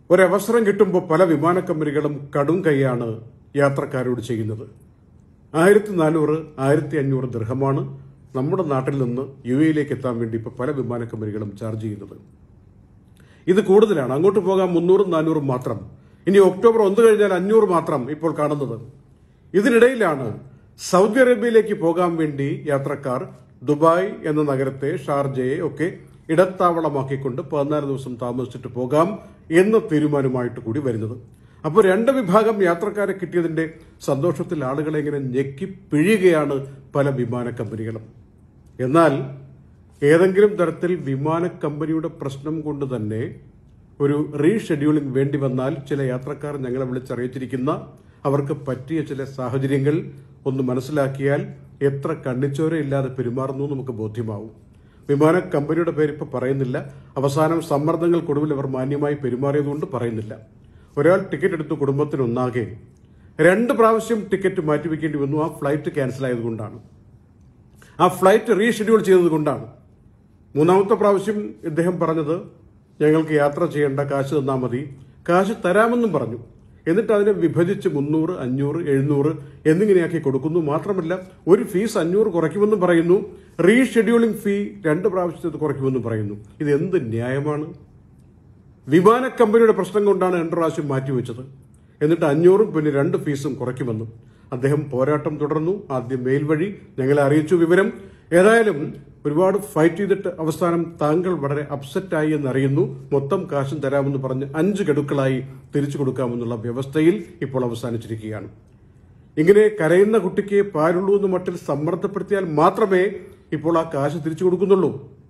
ഒരവസരം കിട്ടുമ്പോൾ പല വിമാന കമ്പനികളും കടും കൈയാണ് യാത്രക്കാരോട് ചെയ്യുന്നത് ആയിരത്തി നാനൂറ് ആയിരത്തി അഞ്ഞൂറ് ദൃഹമാണ് നമ്മുടെ നാട്ടിൽ നിന്ന് യു എയിലേക്ക് എത്താൻ വേണ്ടി ഇപ്പോൾ പല വിമാന കമ്പനികളും ചാർജ് ചെയ്യുന്നത് ഇത് കൂടുതലാണ് അങ്ങോട്ട് പോകാൻ മുന്നൂറും നാനൂറും മാത്രം ഇനി ഒക്ടോബർ ഒന്ന് കഴിഞ്ഞാൽ അഞ്ഞൂറ് മാത്രം ഇപ്പോൾ കാണുന്നത് ഇതിനിടയിലാണ് സൗദി അറേബ്യയിലേക്ക് പോകാൻ വേണ്ടി യാത്രക്കാർ ദുബായ് എന്ന നഗരത്തെ ഷാർജയെ ഒക്കെ ഇടത്താവളമാക്കിക്കൊണ്ട് പതിനാല് ദിവസം താമസിച്ചിട്ട് പോകാം എന്ന തീരുമാനമായിട്ട് കൂടി വരുന്നത് അപ്പോൾ രണ്ട് വിഭാഗം യാത്രക്കാരെ കിട്ടിയതിന്റെ സന്തോഷത്തിൽ ആളുകളെ ഇങ്ങനെ ഞെക്കി പിഴിയുകയാണ് പല വിമാന കമ്പനികളും എന്നാൽ ഏതെങ്കിലും തരത്തിൽ വിമാന കമ്പനിയുടെ പ്രശ്നം കൊണ്ട് തന്നെ ഒരു റീഷെഡ്യൂളിംഗ് വേണ്ടി വന്നാൽ ചില യാത്രക്കാർ ഞങ്ങളെ വിളിച്ചറിയിച്ചിരിക്കുന്ന അവർക്ക് പറ്റിയ ചില സാഹചര്യങ്ങൾ ഒന്ന് മനസ്സിലാക്കിയാൽ എത്ര കണ്ണിച്ചോരയില്ലാതെ പെരുമാറുന്നു നമുക്ക് ബോധ്യമാവും വിമാന കമ്പനിയുടെ പേര് ഇപ്പോൾ പറയുന്നില്ല അവസാനം സമ്മർദ്ദങ്ങൾക്കൊടുവിൽ അവർ മാന്യമായി പെരുമാറിയതുകൊണ്ട് പറയുന്നില്ല ഒരാൾ ടിക്കറ്റ് എടുത്തു കുടുംബത്തിനൊന്നാകെ രണ്ട് പ്രാവശ്യം ടിക്കറ്റ് മാറ്റിവെക്കേണ്ടി വന്നു ആ ഫ്ലൈറ്റ് ക്യാൻസൽ ആയതുകൊണ്ടാണ് ആ ഫ്ലൈറ്റ് റീഷെഡ്യൂൾ ചെയ്തതുകൊണ്ടാണ് മൂന്നാമത്തെ പ്രാവശ്യം ഇദ്ദേഹം പറഞ്ഞത് ഞങ്ങൾക്ക് യാത്ര ചെയ്യേണ്ട കാശ് തന്നാൽ മതി കാശ് തരാമെന്നും പറഞ്ഞു എന്നിട്ട് അതിനെ വിഭജിച്ച് മുന്നൂറ് അഞ്ഞൂറ് എഴുന്നൂറ് എന്നിങ്ങനെയാക്കി കൊടുക്കുന്നു മാത്രമല്ല ഒരു ഫീസ് അഞ്ഞൂറ് കുറയ്ക്കുമെന്നും പറയുന്നു റീഷെഡ്യൂളിംഗ് ഫീ രണ്ട് പ്രാവശ്യത്തെ കുറയ്ക്കുമെന്നും പറയുന്നു ഇത് എന്ത് ന്യായമാണ് വിമാന കമ്പനിയുടെ പ്രശ്നം കൊണ്ടാണ് രണ്ട് പ്രാവശ്യം മാറ്റിവെച്ചത് എന്നിട്ട് അഞ്ഞൂറും പിന്നെ രണ്ട് ഫീസും കുറയ്ക്കുമെന്നും അദ്ദേഹം പോരാട്ടം തുടർന്നു ആദ്യം മെയിൽ വഴി ഞങ്ങളെ അറിയിച്ചു വിവരം ഏതായാലും ഒരുപാട് ഫൈറ്റ് ചെയ്തിട്ട് അവസാനം താങ്കൾ വളരെ അപ്സെറ്റായി എന്നറിയുന്നു മൊത്തം കാശും തരാമെന്ന് പറഞ്ഞ് അഞ്ച് ഗഡുക്കളായി തിരിച്ചു കൊടുക്കാമെന്നുള്ള വ്യവസ്ഥയിൽ ഇപ്പോൾ അവസാനിച്ചിരിക്കുകയാണ് ഇങ്ങനെ കരയുന്ന കുട്ടിക്ക് പാലുള്ളൂ എന്ന് മട്ടിൽ സമ്മർദ്ദപ്പെടുത്തിയാൽ മാത്രമേ ഇപ്പോൾ ആ കാശ് തിരിച്ചു കൊടുക്കുന്നുള്ളൂ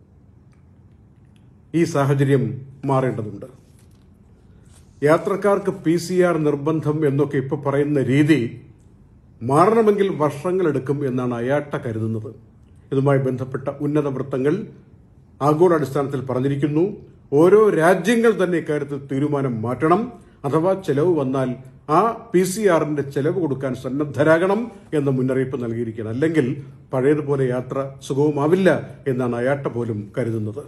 ഈ സാഹചര്യം മാറേണ്ടതുണ്ട് യാത്രക്കാർക്ക് പി സി ആർ നിർബന്ധം എന്നൊക്കെ ഇപ്പൊ പറയുന്ന രീതി മാറണമെങ്കിൽ വർഷങ്ങളെടുക്കും എന്നാണ് അയാട്ട കരുതുന്നത് ഇതുമായി ബന്ധപ്പെട്ട ഉന്നത വൃത്തങ്ങൾ ആഗോളാടിസ്ഥാനത്തിൽ പറഞ്ഞിരിക്കുന്നു ഓരോ രാജ്യങ്ങൾ തന്നെ ഇക്കാര്യത്തിൽ തീരുമാനം മാറ്റണം അഥവാ ചെലവ് വന്നാൽ ആ പി സി ആറിന്റെ ചെലവ് കൊടുക്കാൻ സന്നദ്ധരാകണം എന്ന മുന്നറിയിപ്പ് നൽകിയിരിക്കുകയാണ് അല്ലെങ്കിൽ പഴയതുപോലെ യാത്ര സുഗമമാവില്ല എന്നാണ് അയാട്ട പോലും കരുതുന്നത്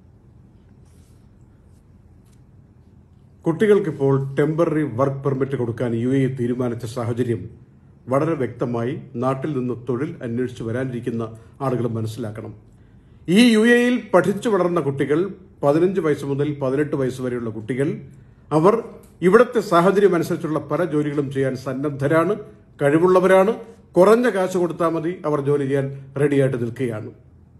കുട്ടികൾക്കിപ്പോൾ ടെമ്പററി വർക്ക് പെർമിറ്റ് കൊടുക്കാൻ യു എ തീരുമാനിച്ച സാഹചര്യം വളരെ വ്യക്തമായി നാട്ടിൽ നിന്ന് തൊഴിൽ അന്വേഷിച്ച് വരാനിരിക്കുന്ന ആളുകൾ മനസ്സിലാക്കണം ഈ യു എയിൽ പഠിച്ചു വളർന്ന കുട്ടികൾ പതിനഞ്ച് വയസ്സ് മുതൽ പതിനെട്ട് വയസ്സ് വരെയുള്ള കുട്ടികൾ അവർ ഇവിടുത്തെ സാഹചര്യം അനുസരിച്ചുള്ള പല ജോലികളും ചെയ്യാൻ സന്നദ്ധരാണ് കഴിവുള്ളവരാണ് കുറഞ്ഞ കാശ് കൊടുത്താൽ മതി അവർ ജോലി ചെയ്യാൻ റെഡിയായിട്ട് നിൽക്കുകയാണ്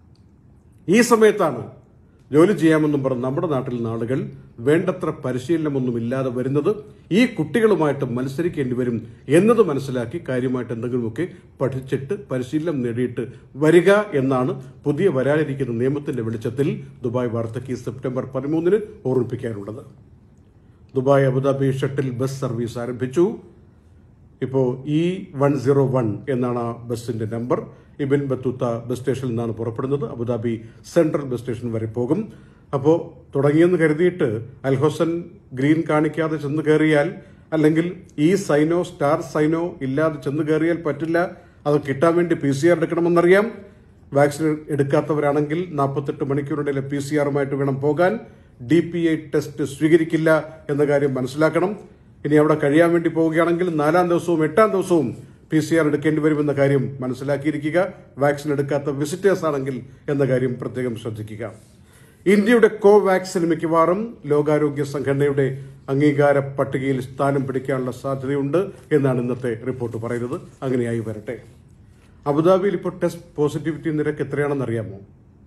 ഈ സമയത്താണ് ജോലി ചെയ്യാമെന്നും പറഞ്ഞ് നമ്മുടെ നാട്ടിൽ നിന്ന് ആളുകൾ വേണ്ടത്ര പരിശീലനമൊന്നും ഇല്ലാതെ വരുന്നത് ഈ കുട്ടികളുമായിട്ട് മത്സരിക്കേണ്ടി വരും എന്നത് മനസ്സിലാക്കി കാര്യമായിട്ട് എന്തെങ്കിലുമൊക്കെ പഠിച്ചിട്ട് പരിശീലനം നേടിയിട്ട് വരിക എന്നാണ് പുതിയ വരാനിരിക്കുന്ന നിയമത്തിന്റെ വെളിച്ചത്തിൽ ദുബായ് വാർത്തയ്ക്ക് സെപ്റ്റംബർ പതിമൂന്നിന് ഓർമ്മിപ്പിക്കാനുള്ളത് Dubai Abu Dhabi shuttle bus service ആരംഭിച്ചു ഇപ്പോൾ ഇ വൺ സീറോ വൺ എന്നാണ് ആ ബസ്സിന്റെ നമ്പർ ഇബിൻ ബത്തൂത്ത ബസ് സ്റ്റേഷനിൽ നിന്നാണ് പുറപ്പെടുന്നത് അബുദാബി സെൻട്രൽ ബസ് സ്റ്റേഷൻ വരെ പോകും അപ്പോൾ തുടങ്ങിയെന്ന് കരുതിയിട്ട് അൽഹൊസൻ ഗ്രീൻ കാണിക്കാതെ ചെന്ന് കയറിയാൽ അല്ലെങ്കിൽ ഈ സൈനോ സ്റ്റാർ സൈനോ ഇല്ലാതെ ചെന്ന് കയറിയാൽ പറ്റില്ല അത് കിട്ടാൻ വേണ്ടി പി സി ആർ എടുക്കണമെന്നറിയാം വാക്സിൻ എടുക്കാത്തവരാണെങ്കിൽ നാൽപ്പത്തെട്ട് മണിക്കൂറിനിടയിൽ പി സി ആറുമായിട്ട് വേണം പോകാൻ ഡി പി ഐ ടെസ്റ്റ് സ്വീകരിക്കില്ല എന്ന കാര്യം മനസ്സിലാക്കണം ഇനി അവിടെ കഴിയാൻ വേണ്ടി പോവുകയാണെങ്കിൽ നാലാം ദിവസവും എട്ടാം ദിവസവും പി സി ആർ എടുക്കേണ്ടി വരുമെന്ന കാര്യം മനസ്സിലാക്കിയിരിക്കുക വാക്സിൻ എടുക്കാത്ത വിസിറ്റേഴ്സ് ആണെങ്കിൽ എന്ന കാര്യം പ്രത്യേകം ശ്രദ്ധിക്കുക ഇന്ത്യയുടെ കോവാക്സിൻ മിക്കവാറും ലോകാരോഗ്യ സംഘടനയുടെ അംഗീകാര പട്ടികയിൽ സ്ഥാനം പിടിക്കാനുള്ള സാധ്യതയുണ്ട് എന്നാണ് ഇന്നത്തെ റിപ്പോർട്ട് പറയുന്നത് അങ്ങനെയായി വരട്ടെ അബുദാബിയിൽ ഇപ്പോൾ ടെസ്റ്റ് പോസിറ്റിവിറ്റി നിരക്ക് എത്രയാണെന്ന് അറിയാമോ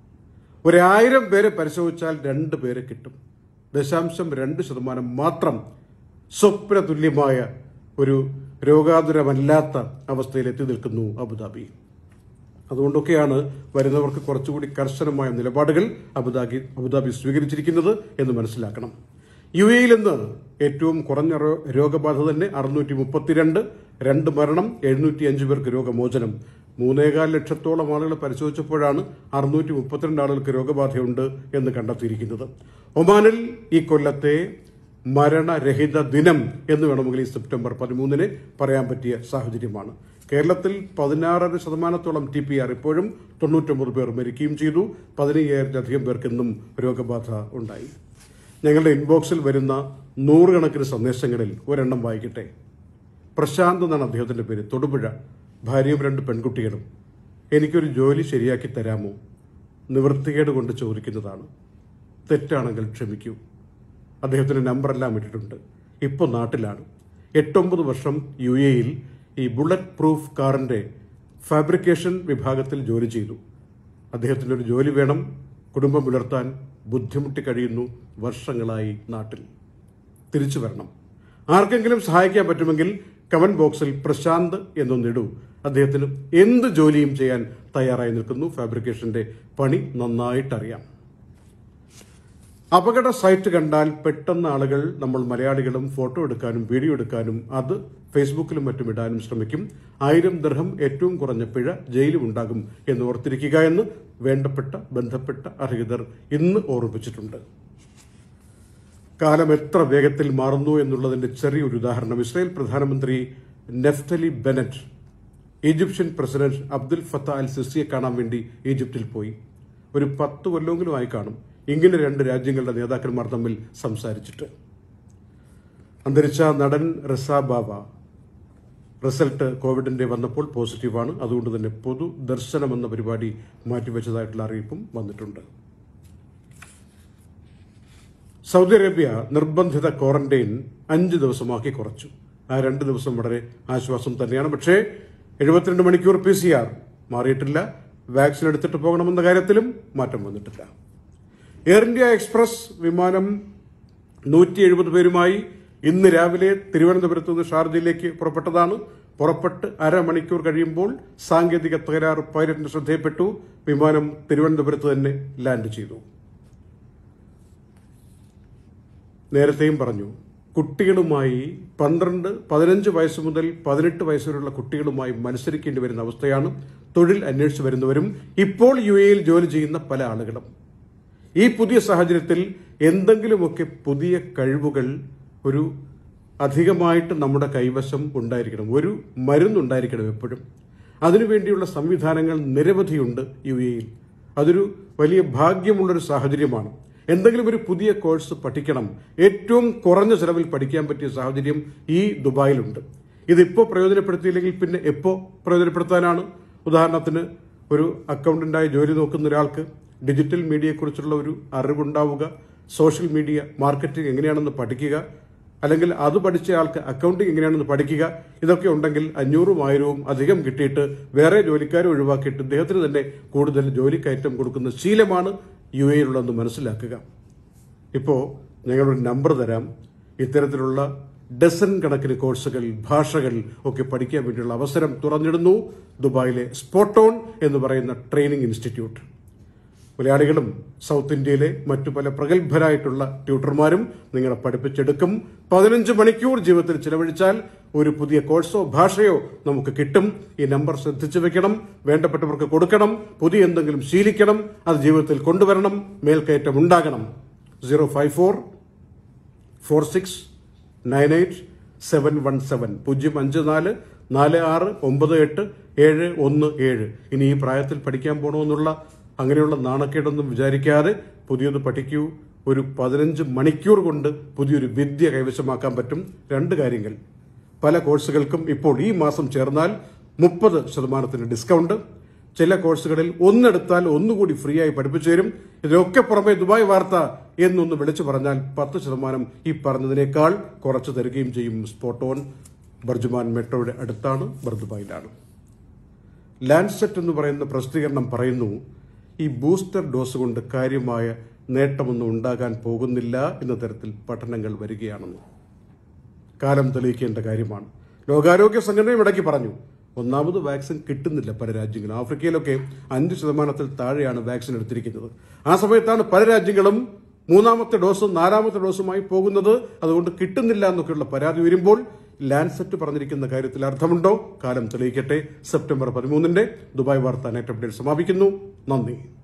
ഒരായിരം പേരെ പരിശോധിച്ചാൽ രണ്ട് പേരെ കിട്ടും ദശാംശം രണ്ട് ശതമാനം മാത്രം സ്വപ്ന തുല്യമായ ഒരു രോഗാതുരമല്ലാത്ത അവസ്ഥയിൽ എത്തി നിൽക്കുന്നു അബുദാബി അതുകൊണ്ടൊക്കെയാണ് വരുന്നവർക്ക് കുറച്ചുകൂടി കർശനമായ നിലപാടുകൾ അബുദാബി അബുദാബി സ്വീകരിച്ചിരിക്കുന്നത് എന്ന് മനസ്സിലാക്കണം യു എയിൽ നിന്ന് ഏറ്റവും കുറഞ്ഞ റോ- രോഗബാധ തന്നെ അറുന്നൂറ്റി മുപ്പത്തിരണ്ട് രണ്ട് മരണം എഴുന്നൂറ്റി അഞ്ച് പേർക്ക് രോഗമോചനം മൂന്നേകാൽ ലക്ഷത്തോളം ആളുകൾ പരിശോധിച്ചപ്പോഴാണ് അറുന്നൂറ്റി മുപ്പത്തിരണ്ട് ആളുകൾക്ക് രോഗബാധയുണ്ട് എന്ന് കണ്ടെത്തിയിരിക്കുന്നത് ഒമാനിൽ ഈ കൊല്ലത്തെ മരണരഹിത ദിനം എന്ന് വേണമെങ്കിൽ ഈ സെപ്റ്റംബർ പതിമൂന്നിന് പറയാൻ പറ്റിയ സാഹചര്യമാണ് കേരളത്തിൽ പതിനാറര ശതമാനത്തോളം ടി പി ആർ ഇപ്പോഴും തൊണ്ണൂറ്റൊമ്പത് പേർ മരിക്കുകയും ചെയ്തു പതിനയ്യായിരത്തിലധികം പേർക്ക് ഇന്നും രോഗബാധ ഉണ്ടായി ഞങ്ങളുടെ ഇൻബോക്സിൽ വരുന്ന നൂറുകണക്കിന് സന്ദേശങ്ങളിൽ ഒരെണ്ണം വായിക്കട്ടെ പ്രശാന്ത് എന്നാണ് അദ്ദേഹത്തിന്റെ പേര് തൊടുപുഴ ഭാര്യയും രണ്ട് പെൺകുട്ടികളും എനിക്കൊരു ജോലി ശരിയാക്കി തരാമോ നിവൃത്തികേട് കൊണ്ട് ചോദിക്കുന്നതാണ് തെറ്റാണെങ്കിൽ ക്ഷമിക്കൂ അദ്ദേഹത്തിന്റെ നമ്പറെല്ലാം ഇട്ടിട്ടുണ്ട് ഇപ്പോൾ നാട്ടിലാണ് എട്ടൊമ്പത് വർഷം യു എയിൽ ഈ ബുള്ളറ്റ് പ്രൂഫ് കാറിന്റെ ഫാബ്രിക്കേഷൻ വിഭാഗത്തിൽ ജോലി ചെയ്തു അദ്ദേഹത്തിന് ഒരു ജോലി വേണം കുടുംബം പുലർത്താൻ ബുദ്ധിമുട്ടി കഴിയുന്നു വർഷങ്ങളായി നാട്ടിൽ തിരിച്ചു വരണം ആർക്കെങ്കിലും സഹായിക്കാൻ പറ്റുമെങ്കിൽ കമന്റ് ബോക്സിൽ പ്രശാന്ത് എന്നൊന്നിടൂ അദ്ദേഹത്തിന് എന്ത് ജോലിയും ചെയ്യാൻ തയ്യാറായി നിൽക്കുന്നു ഫാബ്രിക്കേഷന്റെ പണി നന്നായിട്ടറിയാം അപകട സൈറ്റ് കണ്ടാൽ പെട്ടെന്ന് ആളുകൾ നമ്മൾ മലയാളികളും ഫോട്ടോ എടുക്കാനും വീഡിയോ എടുക്കാനും അത് ഫേസ്ബുക്കിലും മറ്റും ഇടാനും ശ്രമിക്കും ആയിരം ദർഹം ഏറ്റവും കുറഞ്ഞ പിഴ ജയിലും ഉണ്ടാകും എന്ന് ഓർത്തിരിക്കുക എന്ന് വേണ്ടപ്പെട്ട ബന്ധപ്പെട്ട അർഹിതർ ഇന്ന് ഓർമ്മിപ്പിച്ചിട്ടുണ്ട് കാലം എത്ര വേഗത്തിൽ മാറുന്നു എന്നുള്ളതിന്റെ ചെറിയൊരു ഉദാഹരണം ഇസ്രായേൽ പ്രധാനമന്ത്രി Naftali Bennett Egyptian president Abdel Fattah al സിസിയെ കാണാൻ വേണ്ടി ഈജിപ്തിൽ പോയി ഒരു പത്ത് കൊല്ലമെങ്കിലും ആയി കാണും ഇങ്ങനെ രണ്ട് രാജ്യങ്ങളുടെ നേതാക്കന്മാർ തമ്മിൽ സംസാരിച്ചിട്ട് അന്തരിച്ച നടൻ റസ ബാബ റിസൾട്ട് കോവിഡിന്റെ വന്നപ്പോൾ പോസിറ്റീവാണ് അതുകൊണ്ട് തന്നെ പൊതു ദർശനം എന്ന പരിപാടി മാറ്റിവെച്ചതായിട്ടുള്ള അറിയിപ്പും വന്നിട്ടുണ്ട് സൗദി അറേബ്യ നിർബന്ധിത ക്വാറന്റൈൻ അഞ്ച് ദിവസമാക്കി കുറച്ചു ആ രണ്ട് ദിവസം വളരെ ആശ്വാസം തന്നെയാണ് പക്ഷേ എഴുപത്തിരണ്ട് മണിക്കൂർ പി സി ആർ മാറിയിട്ടില്ല വാക്സിൻ എടുത്തിട്ട് പോകണമെന്ന കാര്യത്തിലും മാറ്റം വന്നിട്ടില്ല എയർ ഇന്ത്യ എക്സ്പ്രസ് വിമാനം നൂറ്റി എഴുപത് പേരുമായി ഇന്ന് രാവിലെ തിരുവനന്തപുരത്ത് നിന്ന് ഷാർജയിലേക്ക് പുറപ്പെട്ടതാണ് പുറപ്പെട്ട് അരമണിക്കൂർ കഴിയുമ്പോൾ സാങ്കേതിക തകരാറ് പൈലറ്റിന്റെ ശ്രദ്ധയിൽപ്പെട്ടു വിമാനം തിരുവനന്തപുരത്ത് തന്നെ ലാൻഡ് ചെയ്തു നേരത്തെയും പറഞ്ഞു കുട്ടികളുമായി പന്ത്രണ്ട് പതിനഞ്ച് വയസ്സ് മുതൽ പതിനെട്ട് വയസ്സ് വരെയുള്ള കുട്ടികളുമായി മത്സരിക്കേണ്ടി വരുന്ന അവസ്ഥയാണ് തൊഴിൽ അന്വേഷിച്ചു വരുന്നവരും ഇപ്പോൾ യു എയിൽ ജോലി ചെയ്യുന്ന പല ആളുകളും ഈ പുതിയ സാഹചര്യത്തിൽ എന്തെങ്കിലുമൊക്കെ പുതിയ കഴിവുകൾ ഒരു അധികമായിട്ട് നമ്മുടെ കൈവശം ഉണ്ടായിരിക്കണം ഒരു മരുന്നുണ്ടായിരിക്കണം എപ്പോഴും അതിനുവേണ്ടിയുള്ള സംവിധാനങ്ങൾ നിരവധിയുണ്ട് യു എയിൽ അതൊരു വലിയ ഭാഗ്യമുള്ളൊരു സാഹചര്യമാണ് എന്തെങ്കിലും ഒരു പുതിയ കോഴ്സ് പഠിക്കണം ഏറ്റവും കുറഞ്ഞ ചെലവിൽ പഠിക്കാൻ പറ്റിയ സാഹചര്യം ഈ ദുബായിലുണ്ട് ഇതിപ്പോൾ പ്രയോജനപ്പെടുത്തിയില്ലെങ്കിൽ പിന്നെ എപ്പോൾ പ്രയോജനപ്പെടുത്താനാണ് ഉദാഹരണത്തിന് ഒരു അക്കൗണ്ടന്റായി ജോലി നോക്കുന്ന ഒരാൾക്ക് ഡിജിറ്റൽ മീഡിയയെക്കുറിച്ചുള്ള ഒരു അറിവുണ്ടാവുക സോഷ്യൽ മീഡിയ മാർക്കറ്റിംഗ് എങ്ങനെയാണെന്ന് പഠിക്കുക അല്ലെങ്കിൽ അത് പഠിച്ച ആൾക്ക് അക്കൗണ്ടിംഗ് എങ്ങനെയാണെന്ന് പഠിക്കുക ഇതൊക്കെ ഉണ്ടെങ്കിൽ അഞ്ഞൂറും ആയിരവും അധികം കിട്ടിയിട്ട് വേറെ ജോലിക്കാരെ ഒഴിവാക്കിയിട്ട് ഇദ്ദേഹത്തിന് തന്നെ കൂടുതൽ ജോലിക്കയറ്റം കൊടുക്കുന്ന ശീലമാണ് യു എയിലുള്ളതെന്ന് മനസ്സിലാക്കുക ഇപ്പോൾ ഞങ്ങളൊരു നമ്പർ തരാം ഇത്തരത്തിലുള്ള ഡസൻ കണക്കിന് കോഴ്സുകൾ ഭാഷകൾ ഒക്കെ പഠിക്കാൻ വേണ്ടിയുള്ള അവസരം തുറന്നിടുന്നു ദുബായിലെ സ്പോട്ടോൺ എന്ന് പറയുന്ന ട്രെയിനിങ് ഇൻസ്റ്റിറ്റ്യൂട്ട് മലയാളികളും സൗത്ത് ഇന്ത്യയിലെ മറ്റു പല പ്രഗത്ഭരായിട്ടുള്ള ട്യൂട്ടർമാരും നിങ്ങളെ പഠിപ്പിച്ചെടുക്കും പതിനഞ്ച് മണിക്കൂർ ജീവിതത്തിൽ ചിലവഴിച്ചാൽ ഒരു പുതിയ കോഴ്സോ ഭാഷയോ നമുക്ക് കിട്ടും ഈ നമ്പർ ശ്രദ്ധിച്ചു വെക്കണം വേണ്ടപ്പെട്ടവർക്ക് കൊടുക്കണം പുതിയ എന്തെങ്കിലും ശീലിക്കണം അത് ജീവിതത്തിൽ കൊണ്ടുവരണം മേൽക്കയറ്റം ഉണ്ടാകണം zero five four four six nine eight seven one seven പൂജ്യം അഞ്ച് നാല് നാല് ആറ് ഒമ്പത് എട്ട് ഏഴ് ഒന്ന് ഏഴ് ഇനി ഈ പ്രായത്തിൽ പഠിക്കാൻ പോകണമെന്നുള്ള അങ്ങനെയുള്ള നാണക്കേടൊന്നും വിചാരിക്കാതെ പുതിയത് പഠിക്കൂ ഒരു പതിനഞ്ച് മണിക്കൂർ കൊണ്ട് പുതിയൊരു വിദ്യ കൈവശമാക്കാൻ പറ്റും രണ്ട് കാര്യങ്ങൾ പല കോഴ്സുകൾക്കും ഇപ്പോൾ ഈ മാസം ചേർന്നാൽ മുപ്പത് ശതമാനത്തിന് ഡിസ്കൗണ്ട് ചില കോഴ്സുകളിൽ ഒന്നെടുത്താൽ ഒന്നുകൂടി ഫ്രീ ആയി പഠിപ്പിച്ചു തരും ഇതിനൊക്കെ പുറമെ ദുബായ് വാർത്ത എന്നൊന്ന് വിളിച്ചു പറഞ്ഞാൽ പത്ത് ശതമാനം ഈ പറഞ്ഞതിനേക്കാൾ കുറച്ച് തരികയും ചെയ്യും സ്പോട്ട് ഓൺ ബർജുമാൻ മെട്രോയുടെ അടുത്താണ് ബർദുബായിലാണ് ലാൻഡ്സെറ്റ് എന്ന് പറയുന്ന പ്രസിദ്ധീകരണം പറയുന്നു ഈ ബൂസ്റ്റർ ഡോസ് കൊണ്ട് കാര്യമായ നേട്ടമൊന്നും ഉണ്ടാകാൻ പോകുന്നില്ല എന്ന തരത്തിൽ പഠനങ്ങൾ വരികയാണെന്ന് കാലം തെളിയിക്കേണ്ട കാര്യമാണ് ലോകാരോഗ്യ സംഘടനയും ഇടയ്ക്ക് പറഞ്ഞു ഒന്നാമത് വാക്സിൻ കിട്ടുന്നില്ല പല രാജ്യങ്ങളും ആഫ്രിക്കയിലൊക്കെ അഞ്ച് ശതമാനത്തിൽ താഴെയാണ് വാക്സിൻ എടുത്തിരിക്കുന്നത് ആ സമയത്താണ് പല രാജ്യങ്ങളും മൂന്നാമത്തെ ഡോസും നാലാമത്തെ ഡോസുമായി പോകുന്നത് അതുകൊണ്ട് കിട്ടുന്നില്ല എന്നൊക്കെയുള്ള പരാതി വരുമ്പോൾ ലാൻഡ്സെറ്റ് പറഞ്ഞിരിക്കുന്ന കാര്യത്തിൽ അർത്ഥമുണ്ടോ കാലം തെളിയിക്കട്ടെ സെപ്റ്റംബർ പതിമൂന്നിന്റെ ദുബായ് വാർത്ത നെറ്റ് അപ്ഡേറ്റ് സമാപിക്കുന്നു നന്ദി